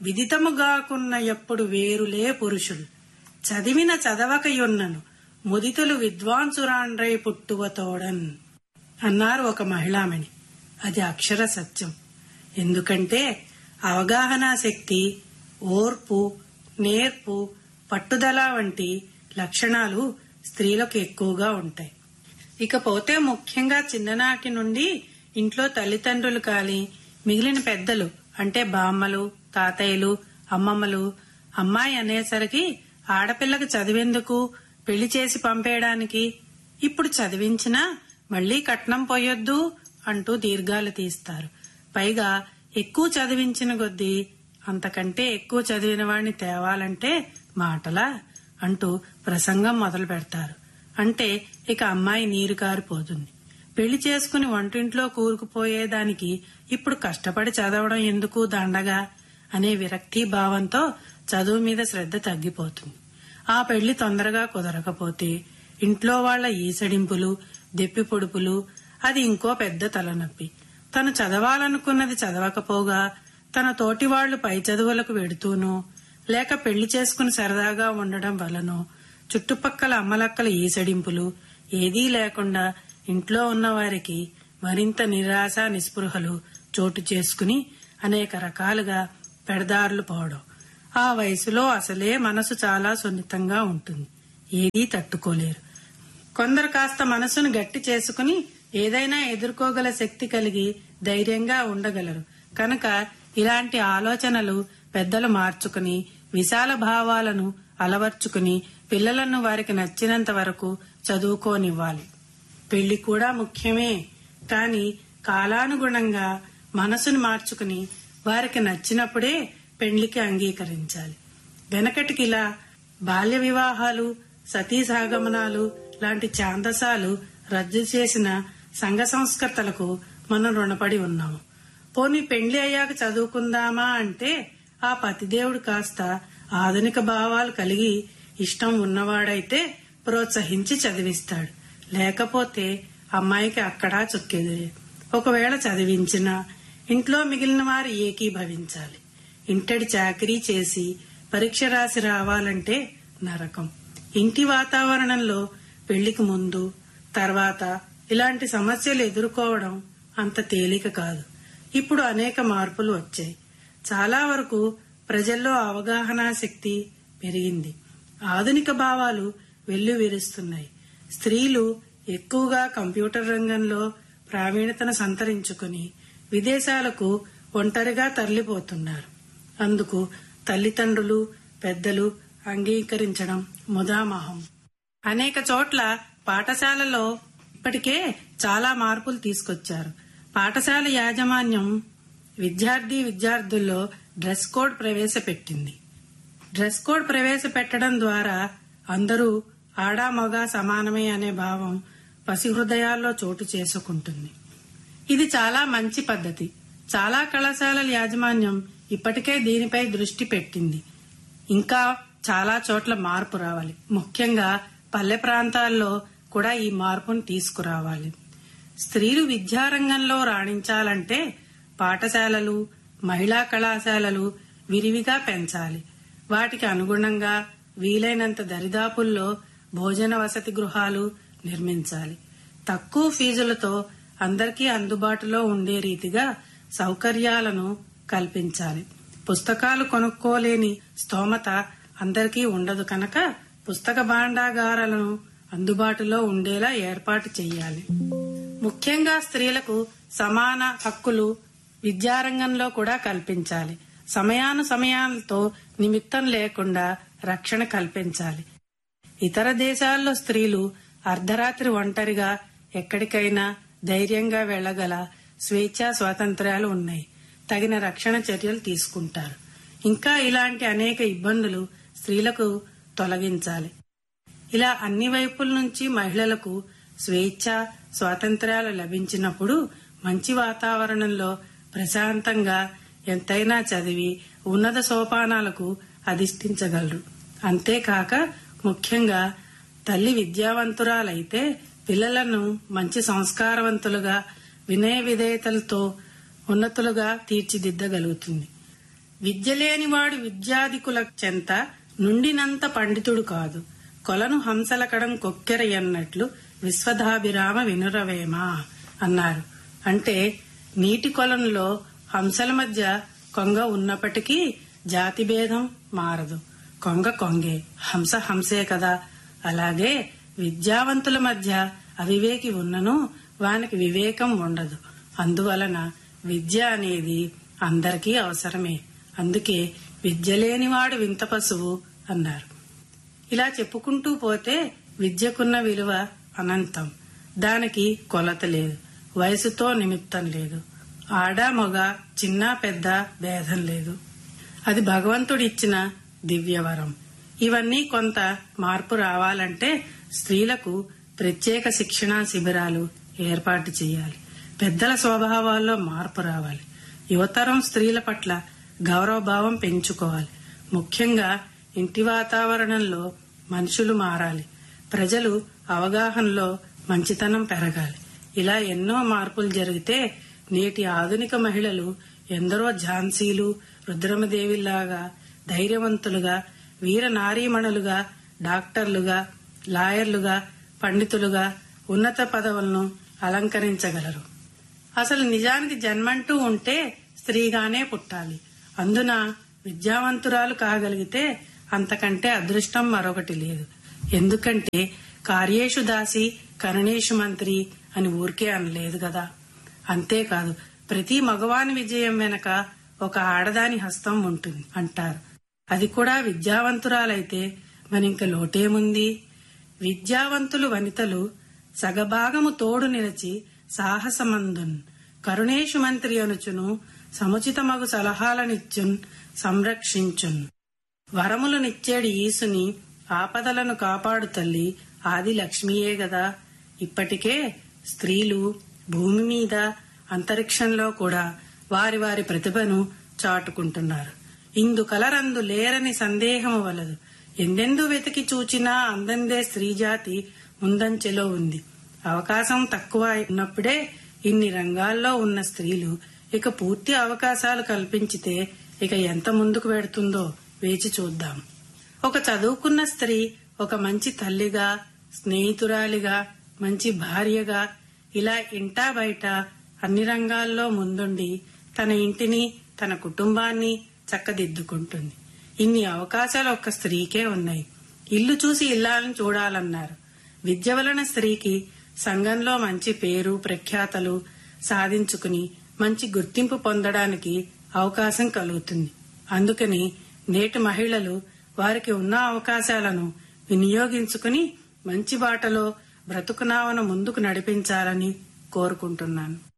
విదితముగాకున్న ఎప్పుడు వేరులే పురుషులు చదివిన చదవకయున్నను ముదితులు విద్వాంసురాండ్రై పుట్టువతోడన్ అన్నారు ఒక మహిళామణి అది అక్షర సత్యం ఎందుకంటే అవగాహన శక్తి ఓర్పు నేర్పు పట్టుదల వంటి లక్షణాలు స్త్రీలకు ఎక్కువగా ఉంటాయి ఇకపోతే ముఖ్యంగా చిన్ననాటి నుండి ఇంట్లో తల్లిదండ్రులు కాని మిగిలిన పెద్దలు అంటే బామ్మలు తాతయ్యలు అమ్మమ్మలు అమ్మాయి అనేసరికి ఆడపిల్లకి చదివేందుకు పెళ్లి చేసి పంపేయడానికి ఇప్పుడు చదివించినా మళ్లీ కట్నం పోయొద్దు అంటూ దీర్ఘాలు తీస్తారు పైగా ఎక్కువ చదివించిన కొద్దీ అంతకంటే ఎక్కువ చదివిన వాడిని తేవాలంటే మాటలా అంటూ ప్రసంగం మొదలు పెడతారు అంటే ఇక అమ్మాయి నీరు కారిపోతుంది పెళ్లి చేసుకుని వంటింట్లో కూరుకుపోయేదానికి ఇప్పుడు కష్టపడి చదవడం ఎందుకు దండగా అనే విరక్తి భావంతో చదువు మీద శ్రద్ధ తగ్గిపోతుంది ఆ పెళ్లి తొందరగా కుదరకపోతే ఇంట్లో వాళ్ల ఈసడింపులు దెప్పి పొడుపులు అది ఇంకో పెద్ద తలనొప్పి తను చదవాలనుకున్నది చదవకపోగా తన తోటి వాళ్లు పై చదువులకు వెడుతూనో లేక పెళ్లి చేసుకుని సరదాగా ఉండడం వలనో చుట్టుపక్కల అమ్మలక్కల ఈసడింపులు ఏదీ లేకుండా ఇంట్లో ఉన్న వారికి మరింత నిరాశ నిస్పృహలు చోటు చేసుకుని అనేక రకాలుగా పెడదారులు పోవడం ఆ వయసులో అసలే మనసు చాలా సున్నితంగా ఉంటుంది ఏదీ తట్టుకోలేరు కొందరు కాస్త మనసును గట్టి చేసుకుని ఏదైనా ఎదుర్కోగల శక్తి కలిగి ధైర్యంగా ఉండగలరు కనుక ఇలాంటి ఆలోచనలు పెద్దలు మార్చుకుని విశాల భావాలను అలవర్చుకుని పిల్లలను వారికి నచ్చినంత వరకు చదువుకోనివ్వాలి పెళ్లి కూడా ముఖ్యమే కాని కాలానుగుణంగా మనసును మార్చుకుని వారికి నచ్చినప్పుడే పెళ్లికి అంగీకరించాలి వెనకటికి ఇలా బాల్య వివాహాలు సతీ సహగమనాలు లాంటి ఛాందసాలు రద్దు చేసిన సంఘ సంస్కర్తలకు మనం రుణపడి ఉన్నాము పోనీ పెండ్లి అయ్యాక చదువుకుందామా అంటే ఆ పతిదేవుడు కాస్త ఆధునిక భావాలు కలిగి ఇష్టం ఉన్నవాడైతే ప్రోత్సహించి చదివిస్తాడు లేకపోతే అమ్మాయికి అక్కడా చుక్కెదురే ఒకవేళ చదివించినా ఇంట్లో మిగిలిన వారు ఏకీభవించాలి ఇంటడి చాకరీ చేసి పరీక్ష రాసి రావాలంటే నరకం ఇంటి వాతావరణంలో పెళ్లికి ముందు తర్వాత ఇలాంటి సమస్యలు ఎదుర్కోవడం అంత తేలిక కాదు ఇప్పుడు అనేక మార్పులు వచ్చాయి చాలా వరకు ప్రజల్లో అవగాహన శక్తి పెరిగింది ఆధునిక భావాలు వెల్లువిరుస్తున్నాయి స్త్రీలు ఎక్కువగా కంప్యూటర్ రంగంలో ప్రావీణ్యతను సంతరించుకుని విదేశాలకు ఒంటరిగా తరలిపోతున్నారు అందుకు తల్లిదండ్రులు పెద్దలు అంగీకరించడం ముదామహం అనేక చోట్ల పాఠశాలలో ఇప్పటికే చాలా మార్పులు తీసుకొచ్చారు పాఠశాల యాజమాన్యం విద్యార్థి విద్యార్థుల్లో డ్రెస్ కోడ్ ప్రవేశపెట్టింది డ్రెస్ కోడ్ ప్రవేశపెట్టడం ద్వారా అందరూ ఆడా మగ సమానమే అనే భావం పసి హృదయాల్లో చోటు చేసుకుంటుంది ఇది చాలా మంచి పద్ధతి చాలా కళాశాలల యాజమాన్యం ఇప్పటికే దీనిపై దృష్టి పెట్టింది ఇంకా చాలా చోట్ల మార్పు రావాలి ముఖ్యంగా పల్లె ప్రాంతాల్లో కూడా ఈ మార్పును తీసుకురావాలి స్త్రీలు విద్యారంగంలో రాణించాలంటే పాఠశాలలు మహిళా కళాశాలలు విరివిగా పెంచాలి వాటికి అనుగుణంగా వీలైనంత దరిదాపుల్లో భోజన వసతి గృహాలు నిర్మించాలి తక్కువ ఫీజులతో అందరికీ అందుబాటులో ఉండే రీతిగా సౌకర్యాలను కల్పించాలి పుస్తకాలు కొనుక్కోలేని స్తోమత అందరికీ ఉండదు కనుక పుస్తక భాండాగారాలను అందుబాటులో ఉండేలా ఏర్పాటు చేయాలి ముఖ్యంగా స్త్రీలకు సమాన హక్కులు విద్యారంగంలో కూడా కల్పించాలి సమయాను సమయాలతో నిమిత్తం లేకుండా రక్షణ కల్పించాలి ఇతర దేశాల్లో స్త్రీలు అర్ధరాత్రి ఒంటరిగా ఎక్కడికైనా ధైర్యంగా వెళ్లగల స్వేచ్ఛా స్వాతంత్ర్యాలు ఉన్నాయి తగిన రక్షణ చర్యలు తీసుకుంటారు ఇంకా ఇలాంటి అనేక ఇబ్బందులు స్త్రీలకు తొలగించాలి ఇలా అన్ని వైపుల నుంచి మహిళలకు స్వేచ్ఛ స్వాతంత్ర్యాలు లభించినప్పుడు మంచి వాతావరణంలో ప్రశాంతంగా ఎంతైనా చదివి ఉన్నత సోపానాలకు అధిష్ఠించగలరు అంతేకాక ముఖ్యంగా తల్లి విద్యావంతురాలైతే పిల్లలను మంచి సంస్కారవంతులుగా వినయ విధేయతలతో ఉన్నతులుగా తీర్చిదిద్దగలుగుతుంది విద్య లేనివాడు విద్యాధికుల చెంత నుండినంత పండితుడు కాదు కొలను హంసలకడం కొక్కెర అన్నట్లు విశ్వధాభిరామ వినురవేమా అన్నారు అంటే నీటి కొలంలో హంసల మధ్య కొంగ ఉన్నప్పటికీ జాతి భేదం మారదు కొంగ కొంగే హంస హంసే కదా అలాగే విద్యావంతుల మధ్య అవివేకి ఉన్నను వానికి వివేకం ఉండదు అందువలన విద్య అనేది అందరికీ అవసరమే అందుకే విద్య లేనివాడు వింత పశువు అన్నారు ఇలా చెప్పుకుంటూ పోతే విద్యకున్న విలువ అనంతం దానికి కొలత లేదు వయసుతో నిమిత్తం లేదు ఆడ మగ చిన్న పెద్ద భేదం లేదు అది భగవంతుడిచ్చిన దివ్యవరం ఇవన్నీ కొంత మార్పు రావాలంటే స్త్రీలకు ప్రత్యేక శిక్షణా శిబిరాలు ఏర్పాటు చేయాలి పెద్దల స్వభావాల్లో మార్పు రావాలి యువతరం స్త్రీల పట్ల గౌరవభావం పెంచుకోవాలి ముఖ్యంగా ఇంటి వాతావరణంలో మనుషులు మారాలి ప్రజలు అవగాహనలో మంచితనం పెరగాలి ఇలా ఎన్నో మార్పులు జరిగితే నేటి ఆధునిక మహిళలు ఎందరో ఝాన్సీలు రుద్రమదేవిలాగా ధైర్యవంతులుగా వీర నారీమణులుగా డాక్టర్లుగా లాయర్లుగా పండితులుగా ఉన్నత పదవులను అలంకరించగలరు అసలు నిజానికి జన్మంటూ ఉంటే స్త్రీగానే పుట్టాలి అందున విద్యావంతురాలు కాగలిగితే అంతకంటే అదృష్టం మరొకటి లేదు ఎందుకంటే కార్యేషు దాసి కరణేషు మంత్రి అని ఊరికే అనలేదు కదా అంతేకాదు ప్రతి మగవాని విజయం వెనక ఒక ఆడదాని హస్తం ఉంటుంది అంటారు అది కూడా విద్యావంతురాలైతే మరింక లోటేముంది విద్యావంతులు వనితలు సగభాగము తోడు నిలిచి సాహసమందున్ కరుణేషు మంత్రి అనుచును సముచితమగు సలహాలనిచ్చున్ సంరక్షించున్ వరములనిచ్చేడి ఈసుని ఆపదలను కాపాడు తల్లి ఆది లక్ష్మీయే గదా ఇప్పటికే స్త్రీలు భూమి మీద అంతరిక్షంలో కూడా వారి వారి ప్రతిభను చాటుకుంటున్నారు ఇందు కలరందు లేరని సందేహము వలదు ఎందెందు వెతికి చూచినా అందందే స్త్రీజాతి ముందంచెలో ఉంది అవకాశం తక్కువ ఉన్నప్పుడే ఇన్ని రంగాల్లో ఉన్న స్త్రీలు ఇక పూర్తి అవకాశాలు కల్పించితే ఇక ఎంత ముందుకు వెడుతుందో వేచి చూద్దాం ఒక చదువుకున్న స్త్రీ ఒక మంచి తల్లిగా స్నేహితురాలిగా మంచి భార్యగా ఇలా ఇంటా బయట అన్ని రంగాల్లో ముందుండి తన ఇంటిని తన కుటుంబాన్ని చక్కదిద్దుకుంటుంది ఇన్ని అవకాశాలు ఒక్క స్త్రీకే ఉన్నాయి ఇల్లు చూసి ఇల్లాలను చూడాలన్నారు విద్య వలన స్త్రీకి సంఘంలో మంచి పేరు ప్రఖ్యాతలు సాధించుకుని మంచి గుర్తింపు పొందడానికి అవకాశం కలుగుతుంది అందుకని నేటి మహిళలు వారికి ఉన్న అవకాశాలను వినియోగించుకుని మంచి బాటలో బ్రతుకునావను ముందుకు నడిపించాలని కోరుకుంటున్నాను